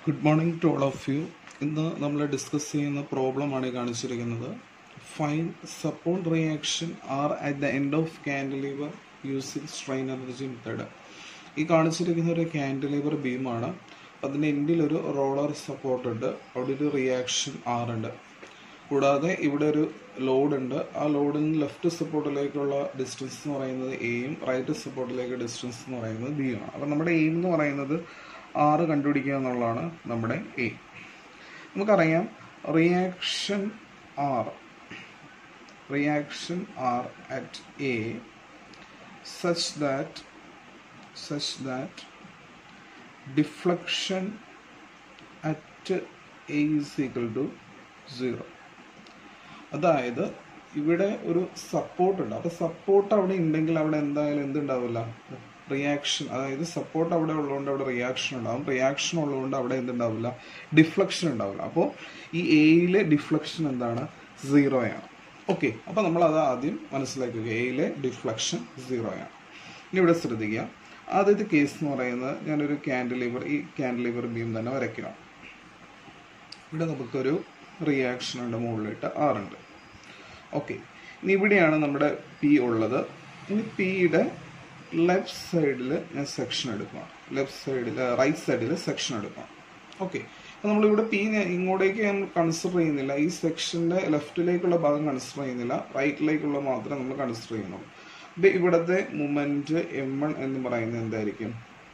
good morning to all of you ഇന്ന് നമ്മൾ discuss ചെയ്യുന്ന പ്രോബ്ലമാണ് ഈ കാണിച്ചിരിക്കുന്നത് find support reaction R at the end of cantilever using strain energy method ഈ കാണിച്ചിരിക്കുന്ന ഒരു കാൻഡിലിവർ ബീമാണ് അതിൻ്റെ എൻഡിൽ ഒരു റോളർ സപ്പോർട്ട് ഉണ്ട് അവിടെ ഒരു റിയാക്ഷൻ ആർ ഉണ്ട് കൂടാതെ ഇവിടെ ഒരു ലോഡ് ഉണ്ട് ആ ലോഡിൽ നിന്ന് ലെഫ്റ്റ് സപ്പോർട്ടിലേക്കുള്ള ഡിസ്റ്റൻസ് എന്ന് പറയുന്നത് എയും റൈറ്റ് സപ്പോർട്ടിലേക്ക് ഡിസ്റ്റൻസ് എന്ന് പറയുന്നത് ബി ആണ് അപ്പം നമ്മുടെ എയിം എന്ന് പറയുന്നത് ആറ് കണ്ടുപിടിക്കുക എന്നുള്ളതാണ് നമ്മുടെ എയിം നമുക്കറിയാം reaction R reaction R at A such that such that deflection at A is equal to zero അതായത് ഇവിടെ ഒരു സപ്പോർട്ട് ഉണ്ട് അപ്പൊ സപ്പോർട്ട് അവിടെ ഉണ്ടെങ്കിൽ അവിടെ എന്തായാലും എന്തുണ്ടാവില്ല റിയാക്ഷൻ അതായത് സപ്പോർട്ട് അവിടെ ഉള്ളതുകൊണ്ട് അവിടെ റിയാക്ഷൻ ഉണ്ടാവും റിയാക്ഷൻ ഉള്ളതുകൊണ്ട് അവിടെ എന്തുണ്ടാവില്ല ഡിഫ്ലക്ഷൻ ഉണ്ടാവില്ല അപ്പോൾ ഈ എയിലെ ഡിഫ്ലക്ഷൻ എന്താണ് സീറോയാണ് ഓക്കെ അപ്പൊ നമ്മൾ അത് ആദ്യം മനസ്സിലാക്കുക എയിലെ ഡിഫ്ലക്ഷൻ സീറോയാണ് ഇനി ഇവിടെ ശ്രദ്ധിക്കുക ആദ്യത്തെ കേസ് എന്ന് പറയുന്നത് ഞാനൊരു ക്യാൻഡിലിവർ ഈ ക്യാൻഡിലിവർ ബീം തന്നെ വരയ്ക്കണം ഇവിടെ നമുക്കൊരു റിയാക്ഷൻ ഉണ്ട് മുകളിലിട്ട് ആറുണ്ട് ഓക്കെ ഇനി ഇവിടെയാണ് നമ്മുടെ പി ഉള്ളത് ഇനി പിയുടെ ലെഫ്റ്റ് സൈഡിൽ ഞാൻ സെക്ഷൻ എടുക്കണം ലെഫ്റ്റ് സൈഡിൽ റൈറ്റ് സൈഡിൽ സെക്ഷൻ എടുക്കണം ഓക്കെ അപ്പോൾ നമ്മളിവിടെ പി ഇങ്ങോട്ടേക്ക് നമ്മൾ കൺസിഡർ ചെയ്യുന്നില്ല ഈ സെക്ഷൻ്റെ ലെഫ്റ്റിലേക്കുള്ള ഭാഗം കൺസിഡർ ചെയ്യുന്നില്ല റൈറ്റിലേക്കുള്ള മാത്രമേ നമ്മൾ കൺസിഡർ ചെയ്യുന്നുള്ളൂ അപ്പോൾ ഇവിടുത്തെ മൊമെൻറ്റ് എം വൺ എന്ന് പറയുന്നത് എന്തായിരിക്കും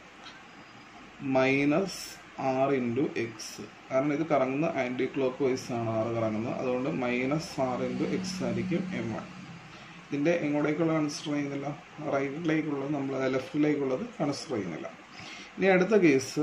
മൈനസ് ആർ ഇൻറ്റു എക്സ് കാരണം ഇത് കറങ്ങുന്ന ആൻറ്റി ക്ലോക്ക് വൈസ് ആണ് ആറ് കറങ്ങുന്നത് അതുകൊണ്ട് മൈനസ് ആർ ഇൻറ്റു എക്സ് ആയിരിക്കും എം വൺ ഇതിൻ്റെ എങ്ങോട്ടേക്കുള്ള കൺസിഡർ ചെയ്യുന്നില്ല റൈറ്റിലേക്കുള്ളത് നമ്മൾ ലെഫ്റ്റിലേക്കുള്ളത് കൺസിഡർ ചെയ്യുന്നില്ല ഇനി അടുത്ത കേസ്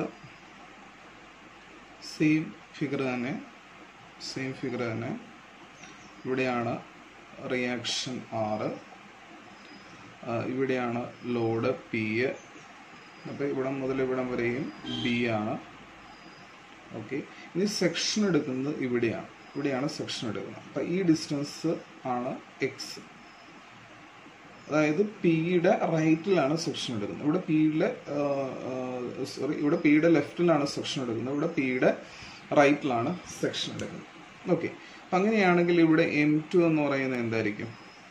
സെയിം ഫിഗർ തന്നെ സെയിം ഫിഗർ തന്നെ ഇവിടെയാണ് റിയാക്ഷൻ ആറ് ഇവിടെയാണ് ലോഡ് പി അപ്പോൾ ഇവിടം മുതൽ ഇവിടം വരെയും ബി ആണ് ഓക്കെ ഇനി സെക്ഷൻ എടുക്കുന്നത് ഇവിടെയാണ് ഇവിടെയാണ് സെക്ഷൻ എടുക്കുന്നത് അപ്പം ഈ ഡിസ്റ്റൻസ് ആണ് എക്സ് അതായത് പിയുടെ റൈറ്റിലാണ് സെക്ഷൻ എടുക്കുന്നത് ഇവിടെ പിയുടെ സോറി ഇവിടെ പിയുടെ ലെഫ്റ്റിലാണ് സെക്ഷൻ എടുക്കുന്നത് ഇവിടെ പിയുടെ റൈറ്റിലാണ് സെക്ഷൻ എടുക്കുന്നത് ഓക്കെ അപ്പം അങ്ങനെയാണെങ്കിൽ ഇവിടെ എം ടു എന്ന് പറയുന്നത് എന്തായിരിക്കും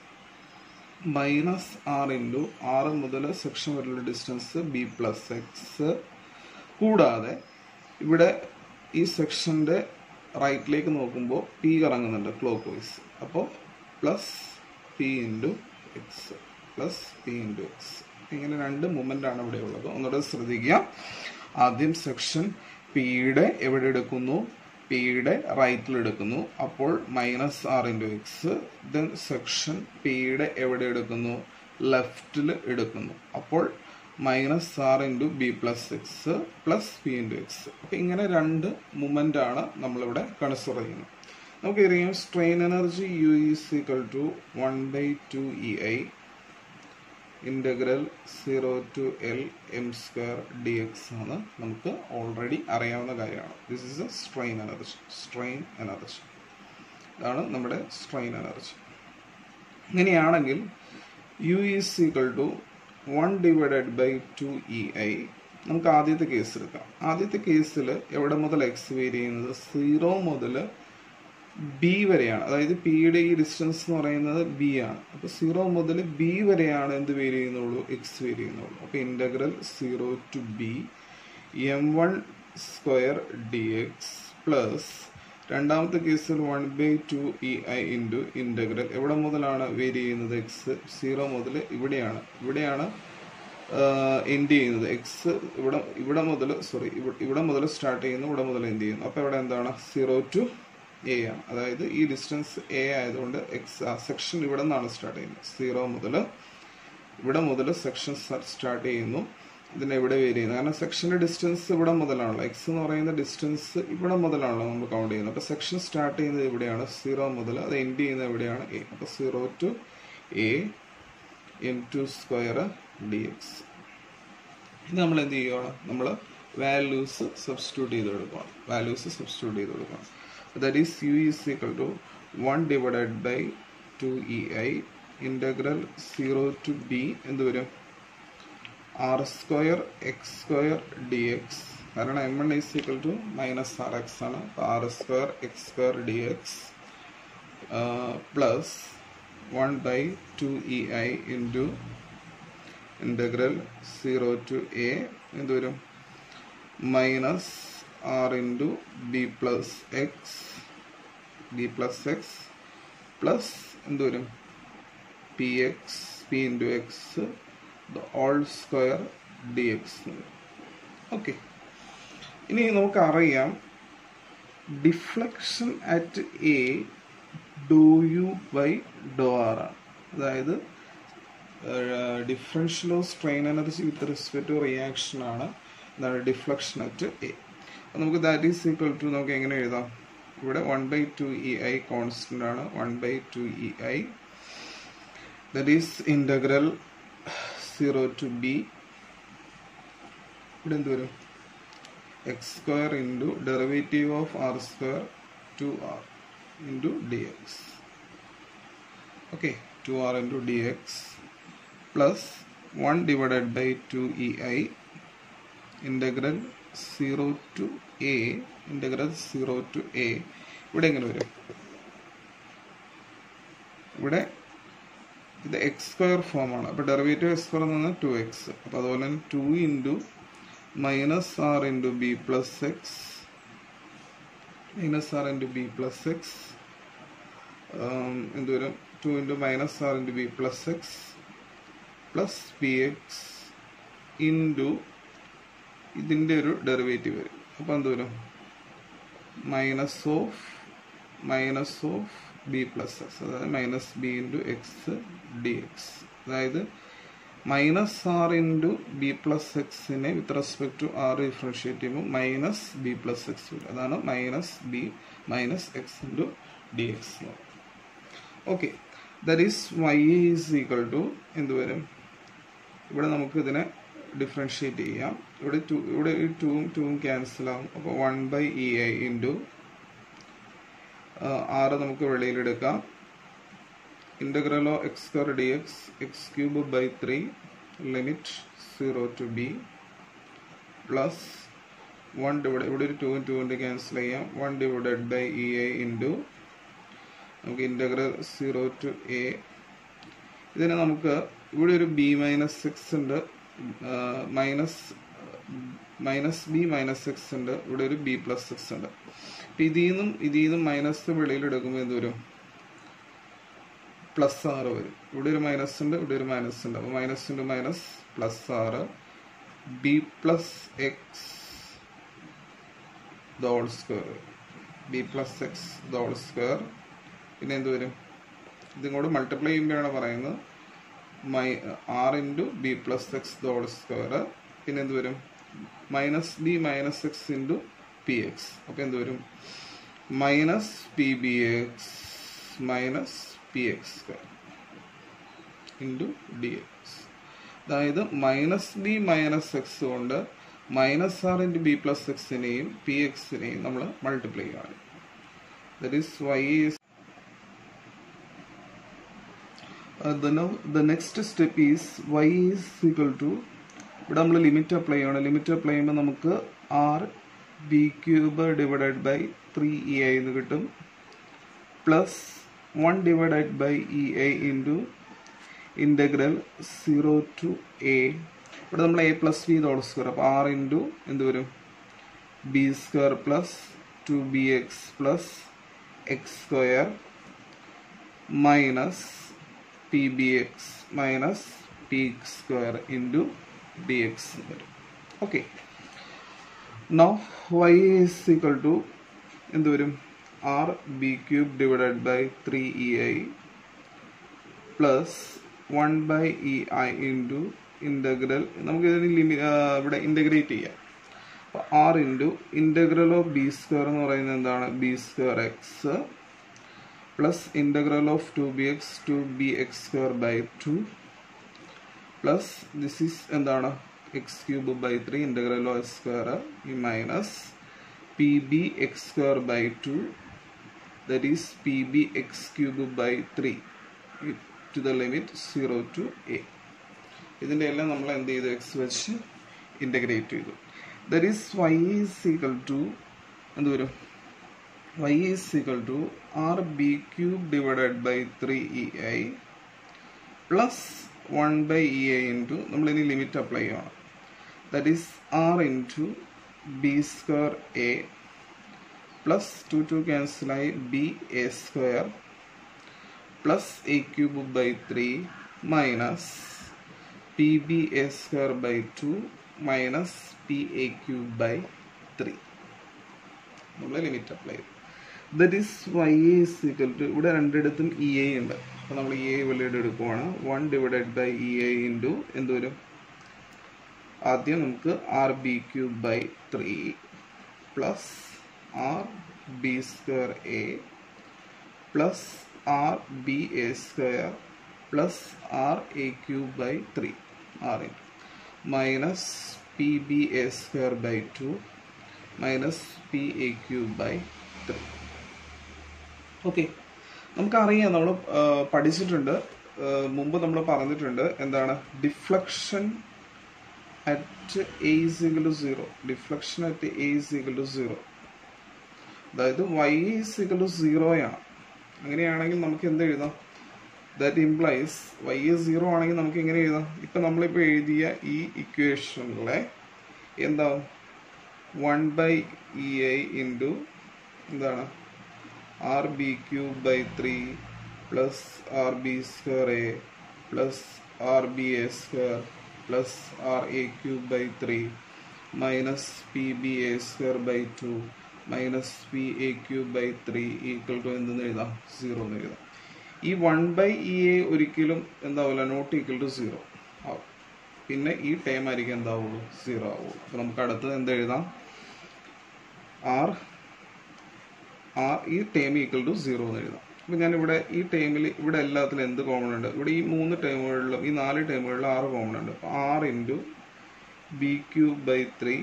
മൈനസ് ആർ ഇൻറ്റു ആറ് മുതൽ സെക്ഷൻ വരെയുള്ള ഡിസ്റ്റൻസ് ബി പ്ലസ് എക്സ് കൂടാതെ ഇവിടെ ഈ സെക്ഷൻ്റെ റൈറ്റിലേക്ക് നോക്കുമ്പോൾ പി കറങ്ങുന്നുണ്ട് ക്ലോക്ക് വൈസ് അപ്പോൾ plus P into X plus P into X ഇങ്ങനെ രണ്ട് മൂമെൻ്റ് ആണ് ഇവിടെ ഉള്ളത് ഒന്നുകൂടെ ശ്രദ്ധിക്കുക ആദ്യം സെക്ഷൻ പിയുടെ എവിടെ എടുക്കുന്നു പിയുടെ റൈറ്റിൽ എടുക്കുന്നു അപ്പോൾ minus R into X then section പിയുടെ എവിടെ എടുക്കുന്നു ലെഫ്റ്റിൽ എടുക്കുന്നു അപ്പോൾ minus R into B plus X plus P into X അപ്പം ഇങ്ങനെ രണ്ട് മൂമെൻ്റ് ആണ് നമ്മളിവിടെ കൺസിഡർ ചെയ്യുന്നത് നമുക്കറിയാം strain energy U is equal to one by two E I integral zero to L M square D X ആണ് നമുക്ക് already അറിയാവുന്ന കാര്യമാണ് this is a strain energy strain energy ഇതാണ് നമ്മുടെ സ്ട്രെയിൻ എനർജി ഇങ്ങനെയാണെങ്കിൽ U is equal to one divided by two E I നമുക്ക് ആദ്യത്തെ case എടുക്കാം ആദ്യത്തെ കേസിൽ എവിടെ മുതൽ എക്സ് വേരി ചെയ്യുന്നത് സീറോ മുതൽ ബി വരെയാണ് അതായത് പിയുടെ ഈ ഡിസ്റ്റൻസ് എന്ന് പറയുന്നത് ബി ആണ് അപ്പോൾ സീറോ മുതൽ ബി വരെയാണ് എന്ത് വേരി ചെയ്യുന്നുള്ളൂ എക്സ് വേരി ചെയ്യുന്നുള്ളൂ അപ്പോൾ integral zero to B M one square D X plus രണ്ടാമത്തെ കേസിൽ one by two E I into integral എവിടെ മുതലാണ് വേരി ചെയ്യുന്നത് എക്സ് സീറോ മുതൽ ഇവിടെയാണ് ഇവിടെയാണ് എൻഡ് ചെയ്യുന്നത് എക്സ് ഇവിടെ ഇവിടെ മുതൽ സോറി ഇവിടെ മുതൽ സ്റ്റാർട്ട് ചെയ്യുന്നു ഇവിടെ മുതൽ എൻഡ് ചെയ്യുന്നു അപ്പോൾ ഇവിടെ എന്താണ് സീറോ ടു എ ആണ് അതായത് ഈ ഡിസ്റ്റൻസ് എ ആയതുകൊണ്ട് എക്സ് സെക്ഷൻ ഇവിടെ നിന്നാണ് സ്റ്റാർട്ട് ചെയ്യുന്നത് സീറോ മുതൽ ഇവിടെ മുതൽ സെക്ഷൻ സ്റ്റാർട്ട് ചെയ്യുന്നു ഇതിന് എവിടെ വേരി ചെയ്യുന്നത് കാരണം സെക്ഷൻ്റെ ഡിസ്റ്റൻസ് ഇവിടെ മുതലാണല്ലോ എക്സ് എന്ന് പറയുന്ന ഡിസ്റ്റൻസ് ഇവിടെ മുതലാണല്ലോ നമ്മൾ കൗണ്ട് ചെയ്യുന്നത് അപ്പോൾ സെക്ഷൻ സ്റ്റാർട്ട് ചെയ്യുന്നത് ഇവിടെയാണ് സീറോ മുതൽ അത് എൻഡ് ചെയ്യുന്നത് എവിടെയാണ് എ അപ്പോൾ zero to A M two square D X ഇത് നമ്മൾ എന്ത് ചെയ്യുകയാണ് നമ്മൾ വാല്യൂസ് സബ്സ്റ്റിറ്റ്യൂട്ട് ചെയ്ത് കൊടുക്കണം വാല്യൂസ് സബ്സ്റ്റിറ്റ്യൂട്ട് ചെയ്ത് കൊടുക്കണം that is u is equal to 1 divided by 2ei integral 0 to b എന്ത് വരും R square X square D X കാരണം M one is equal to minus R X ആണ് അപ്പോൾ R square X square D X plus one by two E I into integral zero to A എന്ത് വരും minus R into B plus X B plus X plus എന്ത് വരും P X P into X all square D X okay ഇനി നമുക്കറിയാം deflection at A doe U by Dr R ആണ് അതായത് differential of strain energy with respect to reaction ആണ് എന്താണ് deflection at A അപ്പോൾ നമുക്ക് ദാറ്റ് ഈസ് ഈക്വൽ ടു നമുക്ക് എങ്ങനെ എഴുതാം ഇവിടെ one by two E I constant ആണ് one by two E I that is integral zero to B ഇവിടെ എന്ത് വരും X square into derivative of R square to R into D X okay to R into D X plus one divided by two E I integral zero to A integral zero to A ഇവിടെ എങ്ങനെ വരും ഇവിടെ ഇത് X square ഫോമാണ് അപ്പോൾ derivative X square എന്ന് പറഞ്ഞാൽ to X അപ്പോൾ അതുപോലെ തന്നെ two into minus R into B plus X minus R into B plus X എന്ത് വരും two into minus R into B plus X plus P X into ഇതിൻ്റെ ഒരു derivative വരും അപ്പോൾ എന്ത് വരും minus of minus of B plus X അതായത് minus B into X D X അതായത് minus R into B plus എക്സിനെ with respect to R differentiate ചെയ്യുമ്പോൾ മൈനസ് ബി പ്ലസ് എക്സ് വരും അതാണ് minus B minus X into D X okay that is Y is equal to എന്ത് വരും ഇവിടെ നമുക്ക് ഇതിനെ ഡിഫറൻഷിയേറ്റ് ചെയ്യാം ഇവിടെ ടു ഇവിടെ ഈ ടൂവും ടൂവും ക്യാൻസൽ ആവും അപ്പോൾ one by E I into R നമുക്ക് വെളിയിലെടുക്കാം integral of X square D X X cube by three limit zero to B plus one divide ഇവിടെ ഒരു ടൂവും ടൂവിൻ്റെ ക്യാൻസൽ ചെയ്യാം one divided by E I into നമുക്ക് ഇൻ്റഗ്രൽ സീറോ ടു എ ഇതിനെ നമുക്ക് ഇവിടെ ഒരു ബി മൈനസ് സിക്സ് ഉണ്ട് minus minus B minus X ഉണ്ട് ഇവിടെ ഒരു ബി പ്ലസ് സിക്സ് ഉണ്ട് അപ്പം ഇതിൽ നിന്നും ഇതിൽ നിന്നും മൈനസ് വെളിയിൽ എടുക്കുമ്പോൾ എന്ത് വരും പ്ലസ് ആറ് വരും ഇവിടെ ഒരു മൈനസ് ഉണ്ട് ഇവിടെ ഒരു മൈനസ് ഉണ്ട് അപ്പോൾ minus into minus plus R B plus X the whole square B plus X the whole square പിന്നെ എന്ത് വരും ഇതിങ്ങോട്ട് മൾട്ടിപ്ലൈ ചെയ്യുമ്പോഴാണ് പറയുന്നത് മൈ R into B plus X the whole square പിന്നെ എന്ത് വരും minus B minus X into P X അപ്പോൾ എന്ത് വരും minus P B X minus P X square into D X അതായത് മൈനസ് ബി മൈനസ് എക്സ് കൊണ്ട് minus R into B plus എക്സിനെയും P എക്സിനെയും നമ്മൾ മൾട്ടിപ്ലൈ ചെയ്യണം that is Y is the, no, the next step is y is equal to ഇവിടെ നമ്മൾ limit apply ചെയ്യണം limit apply ചെയ്യുമ്പോൾ നമുക്ക് R B cube divided by three E I എന്ന് കിട്ടും plus one divided by E I into integral zero to A ഇവിടെ നമ്മൾ A plus B the whole square അപ്പോൾ ആർ ഇൻറ്റു എന്ത് വരും B square plus two B X plus X square minus P B X minus P square into D X വരും okay no Y is equal to എന്ത് വരും R B cube divided by three E I plus one by E I into integral നമുക്ക് ഇതിന് ലിമി ഇവിടെ integrate ചെയ്യാം അപ്പോൾ R into integral of B square എന്ന് പറയുന്നത് എന്താണ് B square X plus integral of two B X two B X square by two plus this is എന്താണ് X cube by three integral of X square ഈ minus P B X square by two that is P B X cube by three to the limit zero to A ഇതിൻ്റെ എല്ലാം നമ്മൾ എന്ത് ചെയ്തു X വെച്ച് integrate ചെയ്തു that is Y is equal to എന്ത് വരും Y is equal to R B cube divided by three E I plus one by E I into നമ്മളിനി ലിമിറ്റ് അപ്ലൈ ചെയ്യണം that is R into B square A plus two two ക്യാൻസലായി B A square plus A cube by three minus P B A square by two minus P A cube by three നമ്മൾ limit apply ചെയ്തു that is Y is equal to ഇവിടെ രണ്ടിടത്തും E A ഉണ്ട് അപ്പോൾ നമ്മൾ E A വെളിയുടെ എടുക്കുവാണ് one divided by E A into എന്ത് വരും ആദ്യം നമുക്ക് R B cube by three plus R B square A plus R B A square plus R A cube by three R into minus P B A square by two minus P A cube by three okay നമുക്കറിയാം നമ്മൾ പഠിച്ചിട്ടുണ്ട് ആ, മുമ്പ് നമ്മൾ പറഞ്ഞിട്ടുണ്ട് എന്താണ് deflection at A is equal to zero deflection at A is equal to zero അതായത് Y is equal to സീറോയാണ് അങ്ങനെയാണെങ്കിൽ നമുക്ക് എന്ത് എഴുതാം that implies Y is zero ആണെങ്കിൽ നമുക്ക് എങ്ങനെ എഴുതാം ഇപ്പം നമ്മളിപ്പോൾ എഴുതിയ ഈ ഇക്വേഷനിലെ എന്താവും one by E I into എന്താണ് R B cube by three plus R B square A plus R B A square plus R A cube by three minus P B A square by two minus P A cube by three equal to എന്തെന്ന് എഴുതാം zero എന്ന് എഴുതാം ഈ one by E A ഒരിക്കലും എന്താവില്ല not equal to zero ആവും പിന്നെ ഈ ടൈം ആയിരിക്കും എന്താവുള്ളൂ സീറോ ആവുള്ളൂ അപ്പോൾ നമുക്ക് അടുത്തത് എന്ത് എഴുതാം ആർ ആർ ഈ ടേം ഈക്വൽ ടു സീറോ എന്ന് എഴുതാം അപ്പോൾ ഞാനിവിടെ ഈ ടേമിൽ ഇവിടെ എല്ലാത്തിലും എന്ത് കോമൺ ഉണ്ട് ഇവിടെ ഈ മൂന്ന് ടേമുകളിലും ഈ നാല് ടേമുകളിലും ആറ് കോമൺ ഉണ്ട് അപ്പോൾ R into B cube by three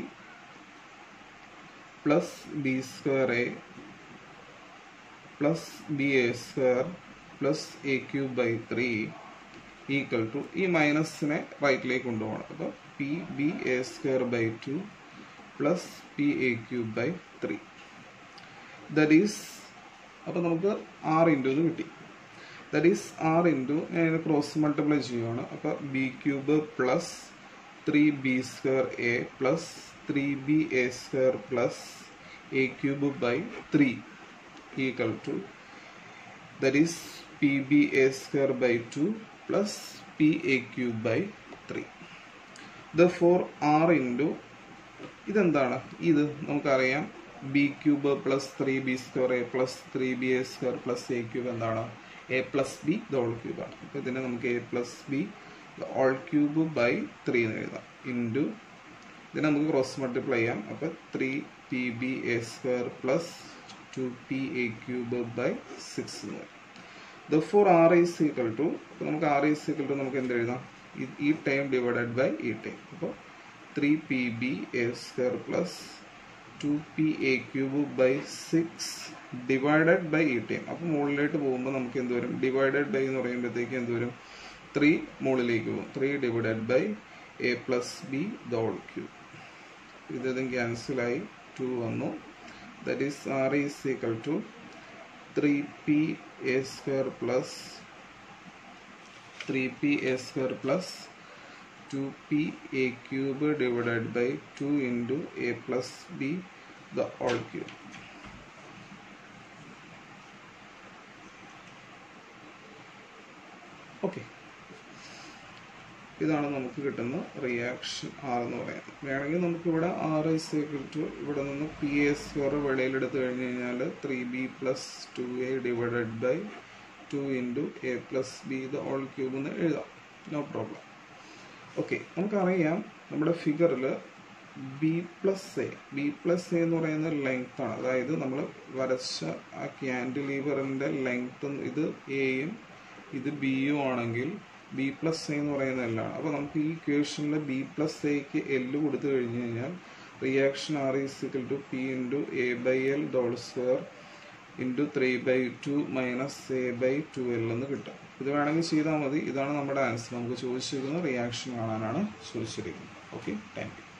plus B square A plus B A square plus A cube by three equal to ഈ മൈനസിനെ റൈറ്റിലേക്ക് കൊണ്ടുപോകണം അപ്പോൾ P B A square by two plus P A cube by three that is അപ്പോൾ നമുക്ക് ആറ് into എന്ന് കിട്ടി ദറ്റ് ഈസ് ആറ് ഇൻറ്റു ഞാൻ ഇതിനെ ക്രോസ് മൾട്ടിപ്ലൈ ചെയ്യുവാണ് അപ്പോൾ B cube plus three B square A plus three B A square plus A cube by three equal to that is P B A square by two plus P A cube by three therefore R into ഇതെന്താണ് ഇത് നമുക്കറിയാം B cube plus three B square A plus three B A square plus A cube എന്താണ് A plus B the whole ക്യൂബാണ് അപ്പോൾ ഇതിനെ നമുക്ക് A plus B the whole cube by three എന്ന് എഴുതാം ഇൻറ്റു ഇതിനെ നമുക്ക് ക്രോസ് മൾട്ടിപ്ലൈ ചെയ്യാം അപ്പോൾ three P B A square plus two P A cube by six എന്ന് വരും therefore R is equal to അപ്പോൾ നമുക്ക് ആർ ഈസ് ഈക്വൽ ടു നമുക്ക് എന്ത് എഴുതാം ഈ- ഈ ടൈം ഡിവൈഡഡ് ബൈ ഈ ടൈം അപ്പോൾ three P B A square plus two P A cube by six divided by ഈ ടൈം അപ്പോൾ മുകളിലോട്ട് പോകുമ്പോൾ നമുക്ക് എന്ത് വരും ഡിവൈഡഡ് ബൈ എന്ന് പറയുമ്പോഴത്തേക്ക് എന്ത് വരും ത്രീ മുകളിലേക്ക് പോകും three divided by A plus B the whole cube ഇതും ക്യാൻസലായി ടു വന്നു that is R is equal to three P A square plus three P A square plus two P A cube divided by two into A plus B the whole cube okay ഇതാണ് നമുക്ക് കിട്ടുന്ന reaction R എന്ന് പറയാം വേണമെങ്കിൽ നമുക്ക് ഇവിടെ R I equal to ഇവിടെ നിന്ന് പി എ സ്ക്വയർ വെളിയിലെടുത്ത് കഴിഞ്ഞ് കഴിഞ്ഞാൽ three B plus two A divided by two into A plus B the whole cube എന്ന് എഴുതാം നോ പ്രോബ്ലം ഓക്കെ നമുക്കറിയാം നമ്മുടെ ഫിഗറിൽ B plus A B plus A എന്ന് പറയുന്ന ലെങ്ത് ആണ് അതായത് നമ്മൾ വരച്ച ആ ക്യാൻഡിലീവറിൻ്റെ ലെങ്ത് ഇത് എയും ഇത് ബിയും ആണെങ്കിൽ ബി പ്ലസ് എ എന്ന് പറയുന്ന എല്ലാണ് അപ്പോൾ നമുക്ക് ഈ ഇക്വേഷനിൽ ബി പ്ലസ് എക്ക് എല്ല് കൊടുത്തു കഴിഞ്ഞ് കഴിഞ്ഞാൽ reaction R is equal to P into A by L the whole square into three by two minus A by two L എന്ന് കിട്ടും ഇത് വേണമെങ്കിൽ ചെയ്താൽ മതി ഇതാണ് നമ്മുടെ ആൻസർ നമുക്ക് ചോദിച്ചിരിക്കുന്നത് റിയാക്ഷൻ കാണാനാണ് ചോദിച്ചിരിക്കുന്നത് ഓക്കെ താങ്ക് യു